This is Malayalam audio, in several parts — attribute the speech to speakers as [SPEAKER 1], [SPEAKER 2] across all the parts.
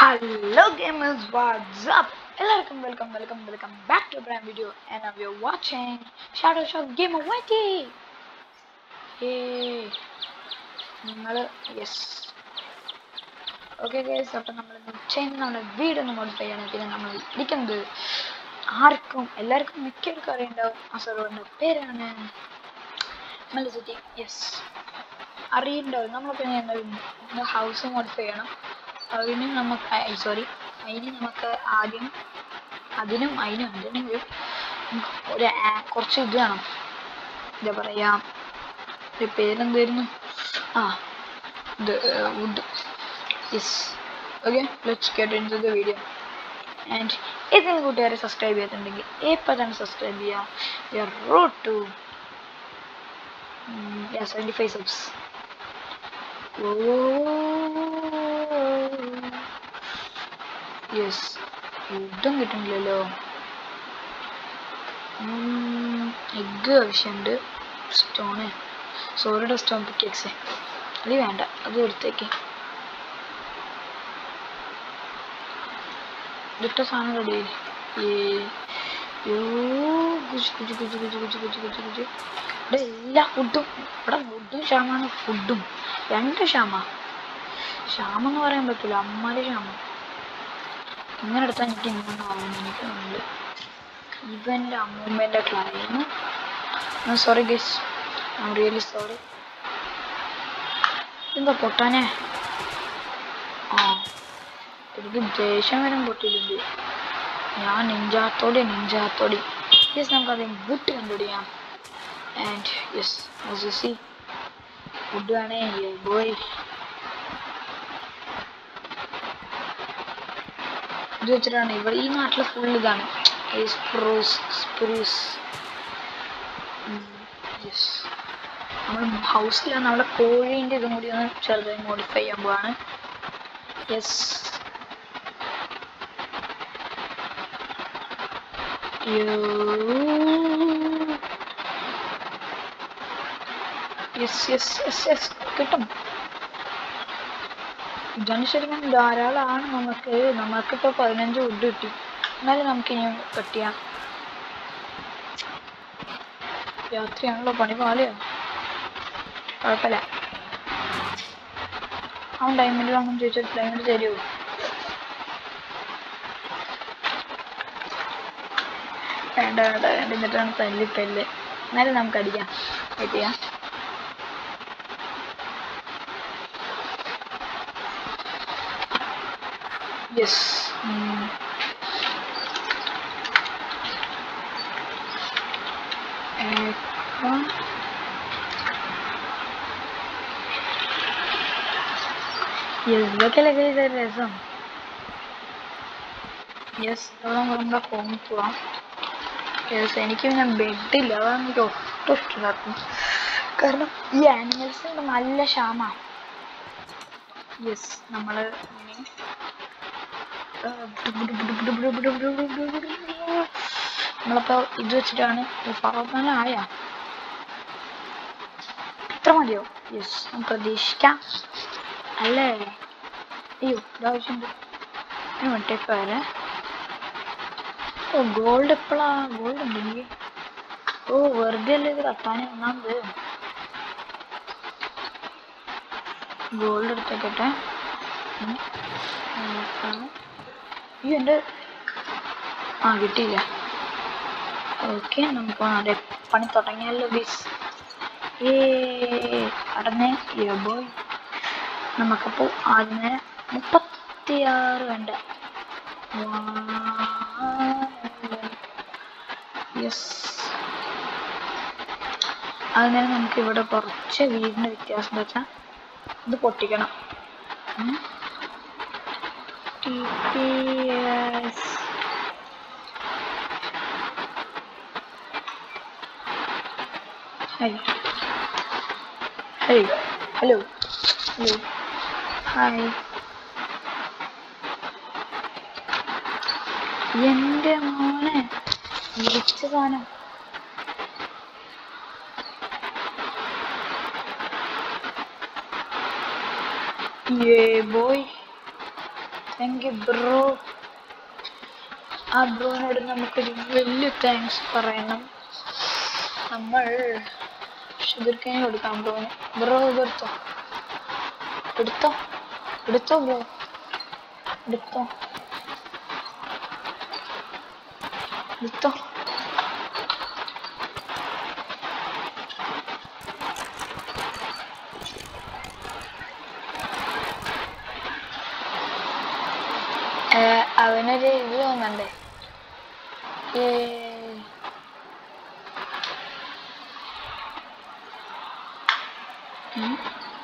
[SPEAKER 1] Hello gamers, what's up? എല്ലാവർക്കും welcome welcome welcome back to brand video and we are watching shadow shop game വൈറ്റി നിങ്ങൾ യെസ് ഓക്കെ ഗേസ് അപ്പം നമ്മൾ ചെയ്യുന്ന നമ്മുടെ വീടൊന്ന് മോഡിഫൈ ചെയ്യണം പിന്നെ നമ്മൾ ഇരിക്കുന്നത് ആർക്കും എല്ലാവർക്കും മിക്കവർക്കും അറിയുണ്ടാവും ആ സെർവറിൻ്റെ പേരാണ് മെലസിറ്റി യെസ് അറിയുണ്ടാവും നമ്മളിപ്പോൾ ചെയ്യുന്നത് ഹൗസ് മോഡിഫൈ ചെയ്യണം അതിന് നമുക്ക് സോറി അതിന് നമുക്ക് ആദ്യം അതിനും അതിനും എന്തിനെങ്കിലും നമുക്ക് ഒരു ആ- കുറച്ച് ഇത് വേണം എന്താ പറയാ ഒരു പേരെന്തായിരുന്നു ആ ഇത് wood yes okay let's get into the video and ഇതിന് കൂട്ടുകാരെ സബ്സ്ക്രൈബ് ചെയ്തിട്ടുണ്ടെങ്കിൽ ഇപ്പോൾ തന്നെ സബ്സ്ക്രൈബ് ചെയ്യാം you are road to seventy five subs yes യുദ്ധം കിട്ടുന്നില്ലല്ലോ എഗ്ഗ് ആവശ്യമുണ്ട് സ്റ്റോണ് സോറിയുടെ സ്റ്റോൺ പിക്കെക്സ് അത് വേണ്ട അത് എടുത്തേക്ക് ഇതിട്ട സാധനം റെഡി ഇവിടെ എല്ലാ ഫുഡും ഇവിടെ ഫുഡും ക്ഷാമാണ് ഫുഡും രണ്ട് ക്ഷാമ ക്ഷാമം എന്ന് പറയാൻ പറ്റില്ല അമ്മാരി ക്ഷാമം ഇങ്ങനെ എടുത്താൽ എനിക്ക് ഇങ്ങനെ ആവുമെന്ന് എനിക്ക് തോന്നുന്നുണ്ട് ഇവൻ്റെ അമ്മൂമ്മേൻ്റെ ക്ലൈമ് sorry guess I'm really sorry എന്താ പൊട്ടാനേ ആ എനിക്ക് ദേഷ്യം വരും പൊട്ടിയിട്ടുണ്ട് ഞാൻ നിഞ്ചാത്തോടെ നിഞ്ചാത്തോടി യെസ് നമുക്കത് ബുട്ട് കണ്ടുപിടിക്കാം and yes as you see food വേണേ ബോയ് ഇത് വെച്ചിട്ടാണ് ഇവിടെ ഈ നാട്ടിൽ ഫുൾ ഇതാണ് ഈ സ്പ്രൂസ് സ്പ്രൂസ് യെസ് നമ്മൾ ഹൗസിലാണ് നമ്മുടെ കോഴീൻ്റെ ഇതും കൂടി ഒന്ന് ചെറുതായി മോഡിഫൈ ചെയ്യാൻ പോവാണ് yes yes yes yes yes കിട്ടും ഇതാണ് ശരിക്കും ധാരാളമാണ് നമുക്ക് നമുക്കിപ്പോൾ പതിനഞ്ച് വുഡ് കിട്ടി എന്നാലും നമുക്ക് ഇനി കട്ട് ചെയ്യാം രാത്രിയാണല്ലോ പണി പാളിയോ കുഴപ്പമില്ല അവൻ ഡയമണ്ട് വാങ്ങും ചോദിച്ചാൽ ഡയമണ്ട് തരുമോ വേണ്ട വേണ്ട വേണ്ട എന്നിട്ടാണ് തല്ലിപ്പല്ല് എന്നാലും നമുക്ക് അടിക്കാം വെയിറ്റ് ചെയ്യാം യെസ് യെസ് ഇതൊക്കെയല്ലേ ഇത് രസം യെസ് ഇവിടെ നമ്മുടെ ഹോമിൽ പോവാം യെസ് എനിക്ക് പിന്നെ ബെഡില്ല അതാണ് എനിക്ക് ഒട്ടും ഇഷ്ടമില്ലാത്തത് കാരണം ഈ ആനിമൽസിന് നല്ല ക്ഷാമമാണ് യെസ് നമ്മൾ ഇങ്ങനെ നമ്മളപ്പോ ഇത് വെച്ചിട്ടാണ് ആയ ഇത്ര മതിയോ യെസ് പ്രതീക്ഷിക്കാം അല്ലേ അയ്യോ ഇതാവശ്യമുണ്ട് ഒരു മിനിറ്റേക്ക് വരെ ഓ ഗോൾഡ് എപ്പോഴാ ഗോൾഡ് ഉണ്ടെങ്കിൽ ഓ വെറുതെ അല്ലേ ഇത് കത്താൻ ഒന്നാമത് ഗോൾഡ് എടുത്തേക്കട്ടെ ഉം. നോക്കാം. ഈ എൻ്റെ ആ കിട്ടിയില്ല ഓക്കെ നമുക്ക് അതെ പണി തുടങ്ങിയല്ലോ ബീസ് ഏ അടന്നേ ബോയ് നമുക്കപ്പോൾ ആദ്യമേ മുപ്പത്തിയാറ് വേണ്ട യെസ് അങ്ങനെ നമുക്ക് ഇവിടെ കുറച്ച് വീടിൻ്റെ വ്യത്യാസം എന്താ വെച്ചാൽ ഇത് പൊട്ടിക്കണം ഉം. TPS. Hey. Hey. Hello. Hello. Hi. എന്റെ മോനെ വിളിച്ച സാധനം ഏ ബോയ് താങ്ക് യു ബ്രോ ആ ബ്രോനോട് നമുക്കൊരു വലിയ താങ്ക്സ് പറയണം നമ്മൾ ഷുഗർക്കേൻ കൊടുക്കാം ബ്രോന് ബ്രോ ഇതെടുത്തോ എടുത്തോ എടുത്തോ ബ്രോ എടുത്തോ എടുത്തോ ഏഹ് അവനൊരു ഇത് തോന്നണ്ടേ ഏ ഉം.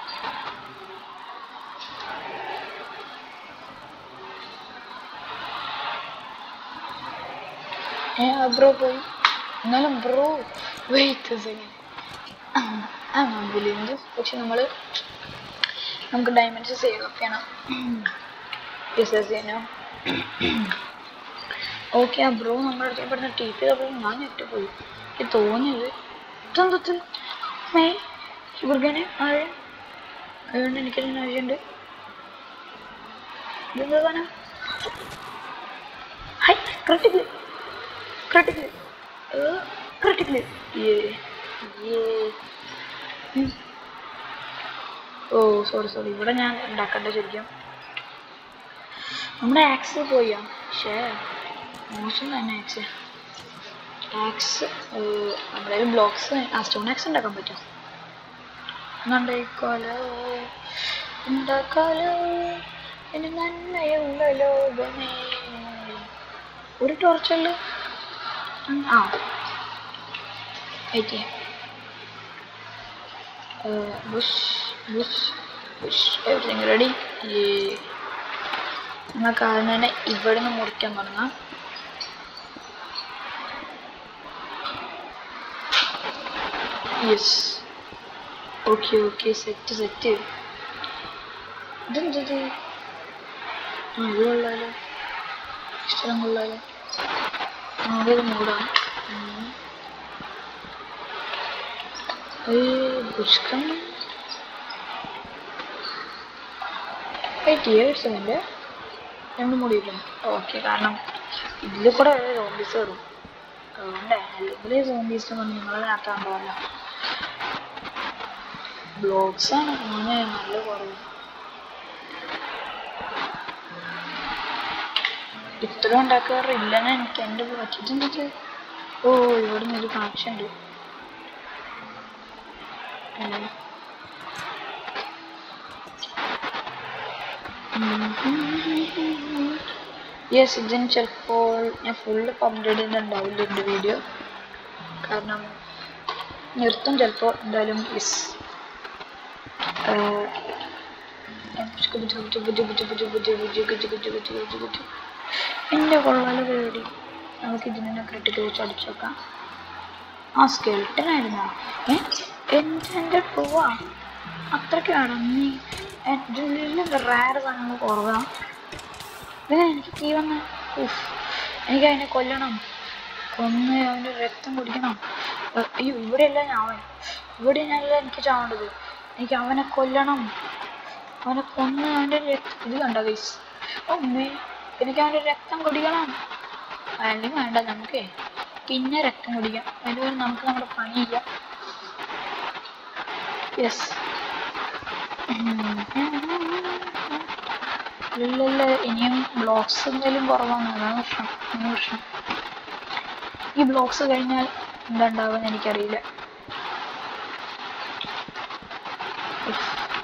[SPEAKER 1] ഏ ബ്രോ പോയി എന്നാലും ബ്രോ വെയിറ്റ് സെക്കൻഡ് ആ ബില്ലുണ്ട് പക്ഷെ നമ്മൾ നമുക്ക് ഡയമണ്ട്സ് സേവ് അപ്പ് ചെയ്യണം യെസ് യെസ് ചെയ്യണം ഓക്കെ ആ ബ്രോ നമ്മുടെ അടുത്ത് ഇവിടുന്ന് ടി പി തപ്പോൾ ഞാൻ ഞെട്ടി പോയി എനിക്ക് തോന്നിയത് ഇതെന്തത് മേ ഷുഗർഗാന് ആഴ അതുകൊണ്ട് എനിക്കൊരു ആവശ്യമുണ്ട് ഇതെന്താ സാധനം ഹൈ ക്രിട്ടിക്കൽ ക്രിട്ടിക്കൽ ക്രിട്ടിക്കൽ ഏ ഏ ഉം. ഓ സോറി സോറി ഇവിടെ ഞാൻ ഉണ്ടാക്കണ്ട ശരിക്കും നമ്മുടെ ആക്സ് പോയാ ഷേ മോശം തന്നെ ആക്സ് ആക്സ് നമ്മുടെ ബ്ലോക്സ് ആ സ്റ്റോൺ ആക്സ് ഉണ്ടാക്കാൻ പറ്റും ഉണ്ടായിക്കോലോ ഉണ്ടാക്കാലോ ഇനി നന്മയുള്ള ലോകമേ ഒരു ടോർച്ചല്ലോ ആ ഓക്കെ ബുഷ് ബുഷ് ബുഷ് എവറിങ് റെഡി നമുക്ക് ആദ്യം തന്നെ ഇവിടെ നിന്ന് മുറിക്കാൻ തുടങ്ങാം yes okay okay set set ഇതെന്തത് ആ ഇത് കൊള്ളാലോ ഇഷ്ടം കൊള്ളാലോ ആകെ മൂടാം പുഷ്കം എയ്റ്റ് ഇയേഴ്സ് അതിൻ്റെ രണ്ട് മുടിയില്ല ഓക്കെ കാരണം ഇതിൽ കൂടെ സോംബീസ് വരും അതുകൊണ്ട് അല്ലെങ്കിൽ സോംബീസ് വന്ന് നിങ്ങളെ നാട്ടാണ്ടാവല്ല ബ്ലോഗ്സ് ആണ് അങ്ങനെ നല്ല കുറവ് ഇത്ര ഉണ്ടാക്കാറില്ലെന്ന് എനിക്ക് എൻ്റെ പറ്റിയിട്ടുണ്ട് ഓ ഇവിടെ നിന്ന് ഒരു കണക്ഷൻ ഉണ്ട് അങ്ങനെ യെസ് ഇതിന് ചിലപ്പോൾ ഞാൻ ഫുള്ള് അപ്ഡേറ്റ് ചെയ്യുന്നുണ്ടാവില്ല എൻ്റെ വീഡിയോ കാരണം നിർത്തും ചിലപ്പോൾ എന്തായാലും യെസ് എൻ്റെ കൊള്ളാല പരിപാടി നമുക്ക് ഇതിനെ ക്രിട്ടിക്കൽ വെച്ച് അടിച്ചു നോക്കാം ആ സ്കെൽട്ടൻ ആയിരുന്നോ ഏ എൻ്റെ എൻ്റെ പോവാ അത്രയ്ക്ക് വേണം നീ എൻ്റെ റയർ സാധനങ്ങൾ കുറവാണ് ഇതിനെ എനിക്ക് തീ വന്ന് ഉഫ് എനിക്ക് അതിനെ കൊല്ലണം കൊന്ന് അവൻ്റെ രക്തം കുടിക്കണം ഏ, അയ്യോ ഇവിടെയല്ല ഞാൻ അവൻ ഇവിടെ ഞാനല്ല എനിക്ക് ചാവേണ്ടത് എനിക്ക് അവനെ കൊല്ലണം അവനെ കൊന്ന് അവൻ്റെ രക്തം ഇത് കണ്ടോ ഗൈസ് അമ്മേ എനിക്ക് അവൻ്റെ രക്തം കുടിക്കണം അല്ലെങ്കിൽ വേണ്ട നമുക്ക് പിന്നെ രക്തം കുടിക്കാം അതിന് പകരം നമുക്ക് നമ്മുടെ പണി ചെയ്യാം യെസ് ഇല്ലല്ല ഇനിയും ബ്ലോക്സ് എന്തെങ്കിലും കുറവാണ് അതാണ് പ്രശ്നം അതാണ് പ്രശ്നം ഈ ബ്ലോക്സ് കഴിഞ്ഞാൽ എന്താ ഉണ്ടാവുക എനിക്കറിയില്ല ഉഫ്.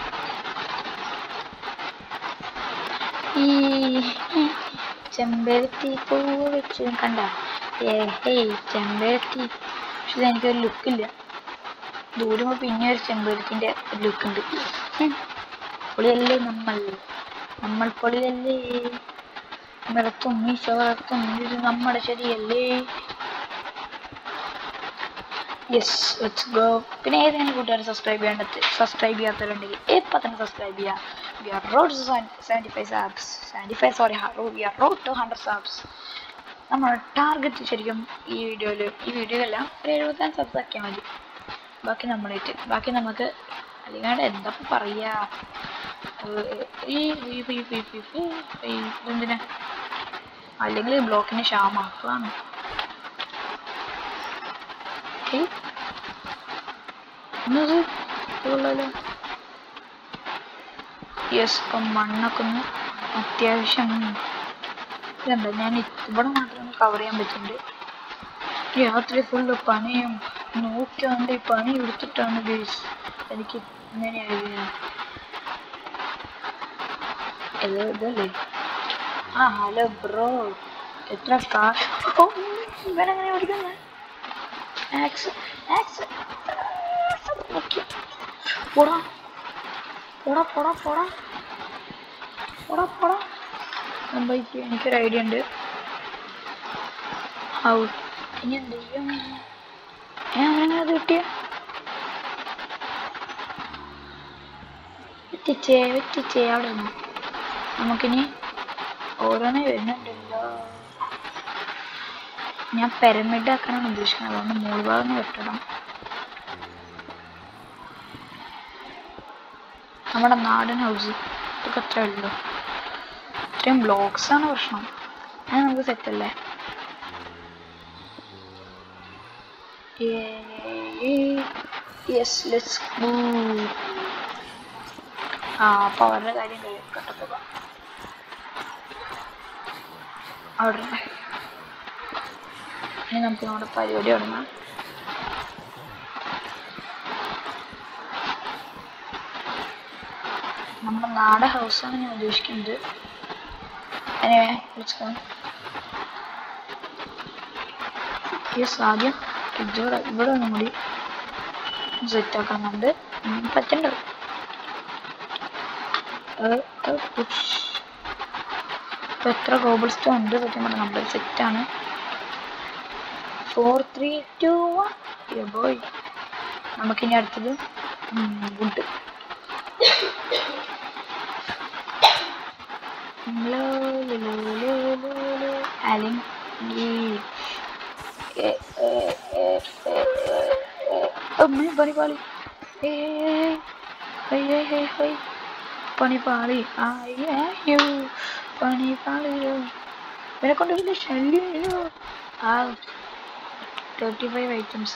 [SPEAKER 1] ഈ ചെമ്പരത്തി പൂ വെച്ച് കണ്ട ഏ ഹേയ് ചെമ്പരത്തി പക്ഷെ ഇത് എനിക്കൊരു ലുക്കില്ല ദൂരം പിന്നെ ഒരു ചെമ്പരത്തിൻ്റെ ലുക്ക് ഉണ്ട് ഉം. പൊളിയല്ലേ നമ്മൾ നമ്മൾ പൊളിയല്ലേ വിളത്തും മീശ വളർത്തും ഇത് നമ്മുടെ ശരിയല്ലേ യെസ് ലെറ്റ്സ് ഗോ പിന്നെ ഏതെങ്കിലും കൂട്ടുകാർ സബ്സ്ക്രൈബ് ചെയ്യേണ്ടത് സബ്സ്ക്രൈബ് ചെയ്യാത്തവരുണ്ടെങ്കിൽ ഇപ്പം തന്നെ സബ്സ്ക്രൈബ് ചെയ്യുക we are road to seventy five subs seventy five sorry we are road to hundred subs നമ്മൾ ടാർഗറ്റ് ശരിക്കും ഈ വീഡിയോയിൽ ഈ വീഡിയോയിലെല്ലാം ഒരു എഴുപത്തഞ്ച് സബ്സ് ആക്കിയാൽ മതി ബാക്കി നമ്മളേറ്റ് ബാക്കി നമുക്ക് അല്ലെങ്കിൽ എന്താ ഇപ്പൊ പറയാ ഏഹ്, ഈ ഈ ഈ ഈ ഈ ഈ ഈ ഇതെന്തിനാ അല്ലെങ്കിൽ ബ്ലോക്കിന് ക്ഷാമാക്കളാണ് ഏയ് എന്നത് കൊള്ളാലോ യെസ് ഇപ്പം മണ്ണൊക്കെ ഒന്ന് അത്യാവശ്യം ഇതെന്താ ഞാൻ ഇ- ഇവിടെ മാത്രം കവർ ചെയ്യാൻ പറ്റുന്നുണ്ട് രാത്രി ഫുള്ള് പണിയും നോക്കിയാണ്ട് ഈ പണി എടുത്തിട്ടാണ് ഗേസ് എനിക്ക് ഇങ്ങനെ അറിയാം ഇത് ഇതല്ലേ ആ ഹലോ ബ്രോ എത്ര കാശ് ഓ ഇവനെങ്ങനെ ഓടിക്കുന്നത് ആക്സ് ആക്സ് ഓക്കെ പോടാ പോടാ പോടാ പോടാ പോടാ പോടാ സംഭവിക്കും എനിക്കൊരു ഐഡിയ ഉണ്ട് ഔ ഇനി എന്ത് ചെയ്യും ഞാൻ അവനെങ്ങനെ അത് കിട്ടിയ എത്തിച്ചേ എത്തിച്ചേ അവിടെ നിന്ന് നമുക്കിനി ഓരോന്ന് വരുന്നുണ്ടല്ലോ ഞാൻ പിരമിഡ് ആക്കാനാണ് ഉദ്ദേശിക്കുന്നത് അതുകൊണ്ട് മൂന്ന് ഭാഗം വെട്ടണം നമ്മുടെ നാടൻ ഹൗസ് ഇതൊക്കെ അത്രേ ഉള്ളൂ ഇത്രയും ബ്ലോക്സ് ആണ് പ്രശ്നം അത് നമുക്ക് സെറ്റ് അല്ലേ യെസ് ലെറ്റ്സ് മൂവ് ആ അപ്പോൾ അവരുടെ കാര്യം കഴിയട്ടെ പോകാം അവിടെ ഇനി നമുക്ക് നമ്മുടെ പരിപാടി തുടങ്ങാം നമ്മുടെ നാടൻ ഹൗസാണ് ഞാൻ ഉദ്ദേശിക്കുന്നത് anyway let's go യെസ് ആദ്യം ഇവിടെ ഇവിടെ ഒന്നും കൂടി സെറ്റ് ആക്കുന്നുണ്ട് പറ്റണ്ട ഇപ്പൊ എത്ര കോബിൾ സ്റ്റോൺ ഉണ്ട് സത്യം പറഞ്ഞാൽ നമ്മുടെ സെറ്റാണ് four three two one boy നമുക്കിനി അടുത്തത് വുഡ് അലിൻ അമ്മേ പണിപ്പാളി പണിപ്പാളി അയ്യോ പണിപ്പാളിയോ ഇവനെ കൊണ്ട് വലിയ ശല്യമല്ലോ ആ thirty five items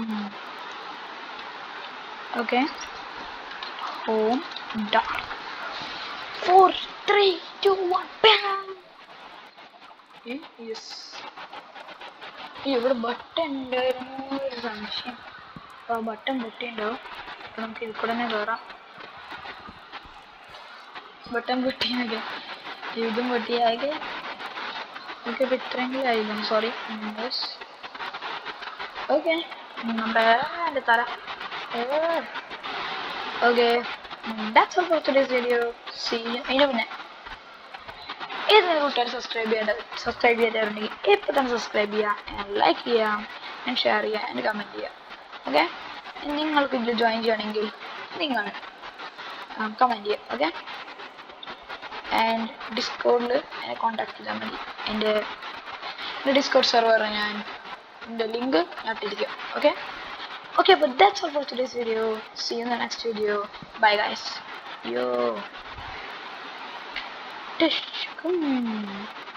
[SPEAKER 1] okay home dark four three two one yes ഇവിടെ ബട്ടൺ ഉണ്ടായിരുന്നു ഒരു സംശയം അപ്പോൾ ആ ബട്ടൺ പൊട്ടിയുണ്ടാവും അപ്പോൾ നമുക്ക് ഇതിൽ കൂടെ തന്നെ കയറാം ബട്ടൺ പൊട്ടിയാകെ ഇതും പൊട്ടിയാകെ നമുക്ക് ഇപ്പോൾ ഇത്രയെങ്കിലും ആയില്ല സോറി യെസ് ഓക്കെ നമ്മുടെ എൻ്റെ തല okay that's all for today's video see അതിന് പിന്നെ ഏത് കൂട്ടുകാർ സബ്സ്ക്രൈബ് ചെയ്യേണ്ട സബ്സ്ക്രൈബ് ചെയ്യാറുണ്ടെങ്കിൽ ഇപ്പോൾ തന്നെ സബ്സ്ക്രൈബ് ചെയ്യുക ലൈക്ക് ചെയ്യുക ആൻഡ് ഷെയർ ചെയ്യുക ആൻഡ് കമൻറ്റ് ചെയ്യുക ഓക്കെ നിങ്ങൾക്ക് ഇതിൽ ജോയിൻ ചെയ്യണമെങ്കിൽ നിങ്ങൾ കമൻറ്റ് ചെയ്യുക ഓക്കെ ആൻഡ് ഡിസ്കോഡിൽ എന്നെ കോൺടാക്ട് ചെയ്താൽ മതി എൻ്റെ എൻ്റെ ഡിസ്കോഡ് സെർവർ ഞാൻ എൻ്റെ ലിങ്ക് ഞാൻ ഇട്ടിരിക്കും okay Okay, but that's all for today's video. See you in the next video. Bye, guys. Yo. Tish. Come.